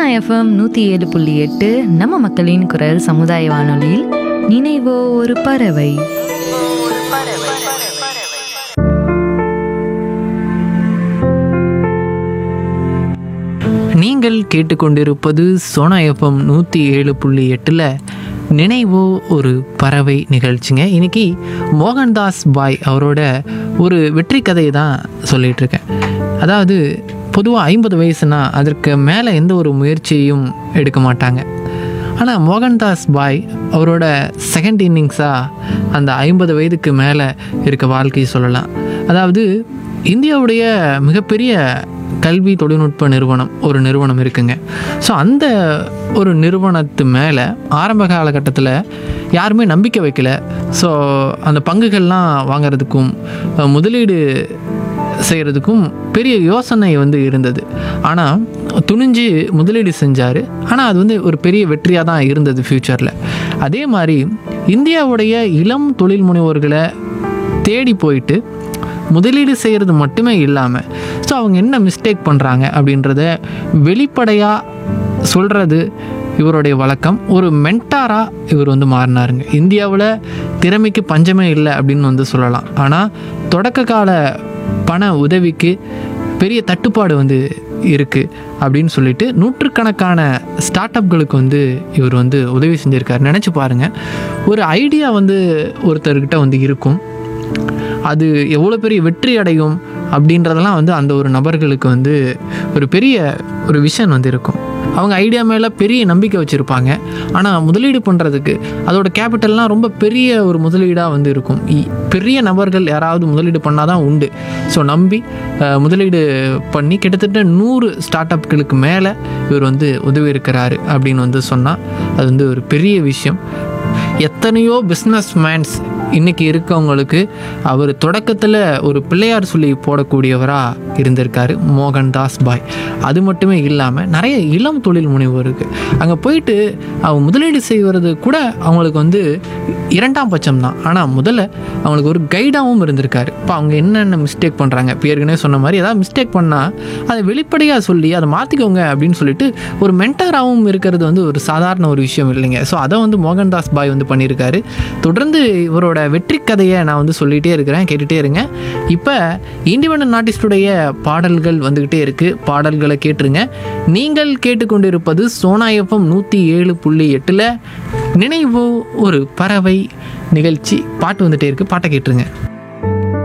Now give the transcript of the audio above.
FM நூற்றி ஏழு புள்ளி எட்டு நம்ம மக்களின் குரல் சமுதாய வானொலியில் நினைவோ ஒரு பறவை நீங்கள் கேட்டுக்கொண்டிருப்பது சோனா எஃப்எம் நூற்றி ஏழு புள்ளி எட்டில் நினைவோ ஒரு பறவை நிகழ்ச்சிங்க இன்னைக்கு மோகன்தாஸ் பாய் அவரோட ஒரு வெற்றி கதையை தான் சொல்லிட்டு இருக்கேன் அதாவது பொதுவாக ஐம்பது வயசுனா அதற்கு மேலே எந்த ஒரு முயற்சியையும் எடுக்க மாட்டாங்க ஆனால் மோகன்தாஸ் பாய் அவரோட செகண்ட் இன்னிங்ஸாக அந்த ஐம்பது வயதுக்கு மேலே இருக்க வாழ்க்கையை சொல்லலாம் அதாவது இந்தியாவுடைய மிகப்பெரிய கல்வி தொழில்நுட்ப நிறுவனம் ஒரு நிறுவனம் இருக்குங்க ஸோ அந்த ஒரு நிறுவனத்து மேலே ஆரம்ப காலகட்டத்தில் யாருமே நம்பிக்கை வைக்கல ஸோ அந்த பங்குகள்லாம் வாங்குறதுக்கும் அஹ், முதலீடு செய்கிறதுக்கும் பெரிய யோசனை வந்து இருந்தது ஆனால் துணிஞ்சு முதலீடு செஞ்சார் ஆனால் அது வந்து ஒரு பெரிய வெற்றியாக தான் இருந்தது ஃப்யூச்சரில் அதே மாதிரி இந்தியாவுடைய இளம் தொழில் முனைவோர்களை தேடி போயிட்டு முதலீடு செய்கிறது மட்டுமே இல்லாமல் ஸோ அவங்க என்ன மிஸ்டேக் பண்ணுறாங்க அப்படின்றத வெளிப்படையாக சொல்கிறது இவருடைய வழக்கம் ஒரு மென்டாராக இவர் வந்து மாறினாருங்க இந்தியாவில் திறமைக்கு பஞ்சமே இல்லை அப்படின்னு வந்து சொல்லலாம் ஆனால் தொடக்க கால பண உதவிக்கு பெரிய தட்டுப்பாடு வந்து இருக்குது அப்படின்னு சொல்லிட்டு நூற்றுக்கணக்கான ஸ்டார்ட் அப்களுக்கு வந்து இவர் வந்து உதவி செஞ்சுருக்காரு நினச்சி பாருங்கள் ஒரு ஐடியா வந்து ஒருத்தர்கிட்ட வந்து இருக்கும் அது எவ்வளோ பெரிய வெற்றி அடையும் அப்படின்றதெல்லாம் வந்து அந்த ஒரு நபர்களுக்கு வந்து ஒரு பெரிய ஒரு விஷன் வந்து இருக்கும் அவங்க ஐடியா மேலே பெரிய நம்பிக்கை வச்சுருப்பாங்க ஆனால் முதலீடு பண்ணுறதுக்கு அதோட கேபிட்டல்லாம் ரொம்ப பெரிய ஒரு முதலீடாக வந்து இருக்கும் இ- பெரிய நபர்கள் யாராவது முதலீடு பண்ணால் தான் உண்டு ஸோ நம்பி அஹ், முதலீடு பண்ணி கிட்டத்தட்ட நூறு ஸ்டார்ட் அப்களுக்கு மேலே இவர் வந்து உதவி இருக்கிறாரு அப்படின்னு வந்து சொன்னால் அது வந்து ஒரு பெரிய விஷயம் எத்தனையோ பிஸ்னஸ் மேன்ஸ் இன்னைக்கு இருக்கவங்களுக்கு அவர் தொடக்கத்தில் ஒரு பிள்ளையார் சொல்லி போடக்கூடியவராக இருந்திருக்காரு மோகன்தாஸ் பாய் அது மட்டுமே இல்லாமல் நிறைய இளம் தொழில் முனைவோருக்கு அங்கே போயிட்டு அவங்க முதலீடு செய்வது கூட அவங்களுக்கு வந்து இரண்டாம் பட்சம் தான் ஆனால் முதல்ல அவங்களுக்கு ஒரு கைடாகவும் இருந்திருக்காரு இப்போ அவங்க என்னென்ன மிஸ்டேக் பண்ணுறாங்க இப்போ ஏற்கனவே சொன்ன மாதிரி ஏதாவது மிஸ்டேக் பண்ணால் அதை வெளிப்படையாக சொல்லி அதை மாற்றிக்கோங்க அப்படின்னு சொல்லிட்டு ஒரு மென்டாராகவும் இருக்கிறது வந்து ஒரு சாதாரண ஒரு விஷயம் இல்லைங்க ஸோ அதை வந்து மோகன்தாஸ் பாய் வந்து பண்ணியிருக்காரு தொடர்ந்து இவரோட வெற்றி கதையை நான் வந்து சொல்லிகிட்டே இருக்கிறேன் கேட்டுகிட்டே இருங்க இப்போ இண்டிபெண்டன்ட் ஆர்டிஸ்டுடைய பாடல்கள் வந்துக்கிட்டே இருக்குது பாடல்களை கேட்டுருங்க நீங்கள் கேட்டுக்கொண்டிருப்பது சோனா எஃப்எம் நூற்றி ஏழு புள்ளி எட்டில் நினைவு ஒரு பறவை நிகழ்ச்சி பாட்டு வந்துட்டே இருக்குது பாட்டை கேட்டுருங்க